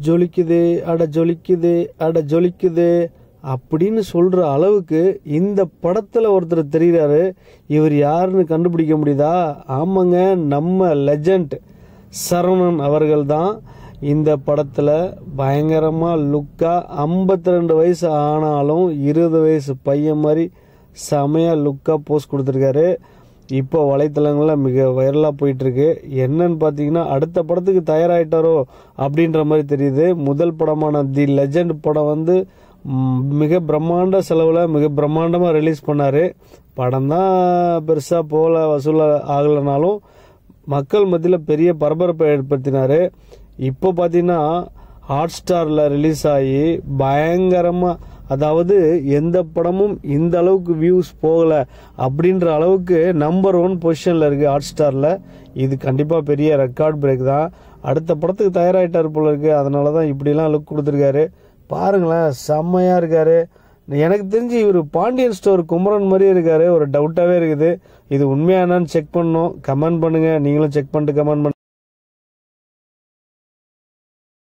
ஜொலிக்குது அட ஜொலிக்குது அட ஜொலிக்குது அப்படின்னு சொல்ற அளவுக்கு இந்த படத்துல ஒருத்தர் தெரிகிறாரு இவர் யாருன்னு கண்டுபிடிக்க முடியுதா ஆமாங்க நம்ம லெஜண்ட் சரவணன் அவர்கள் தான் இந்த படத்தில் பயங்கரமாக லுக்காக ஐம்பத்தி ரெண்டு வயசு ஆனாலும் இருபது வயசு பையன் மாதிரி செமையாக லுக்காக போஸ்ட் கொடுத்துருக்காரு இப்போ வலைத்தளங்களில் மிக வைரலாக போயிட்டுருக்கு என்னன்னு பார்த்தீங்கன்னா அடுத்த படத்துக்கு தயாராகிட்டாரோ அப்படின்ற மாதிரி தெரியுது முதல் படமான தி லெஜண்ட் படம் வந்து ம், மிக பிரம்மாண்ட செலவில் மிக பிரம்மாண்டமாக ரிலீஸ் பண்ணார் படம் தான் பெருசாக போகல வசூல் ஆகலைனாலும் மக்கள் மத்தியில் பெரிய பரபரப்பை ஏற்படுத்தினார் இப்போ பார்த்தீங்கன்னா ஹாட் ஸ்டாரில் ரிலீஸ் ஆகி பயங்கரமாக அதாவது எந்த படமும் இந்த அளவுக்கு வியூஸ் போகலை அப்படின்ற அளவுக்கு நம்பர் ஒன் பொசிஷனில் இருக்குது ஹாட் ஸ்டாரில் இது கண்டிப்பாக பெரிய ரெக்கார்ட் பிரேக் தான் அடுத்த படத்துக்கு தயாராகிட்டார் போல இருக்கு அதனால தான் இப்படிலாம் லுக் கொடுத்துருக்காரு பாருங்களேன் செம்மையாக இருக்காரு எனக்கு தெரிஞ்சு இவர் பாண்டியன் ஸ்டோர் குமரன் மாதிரியே இருக்காரு ஒரு டவுட்டாகவே இருக்குது இது உண்மையானான்னு செக் பண்ணணும் கமெண்ட் பண்ணுங்கள் நீங்களும் செக் பண்ணிட்டு கமெண்ட் பண்ணுங்க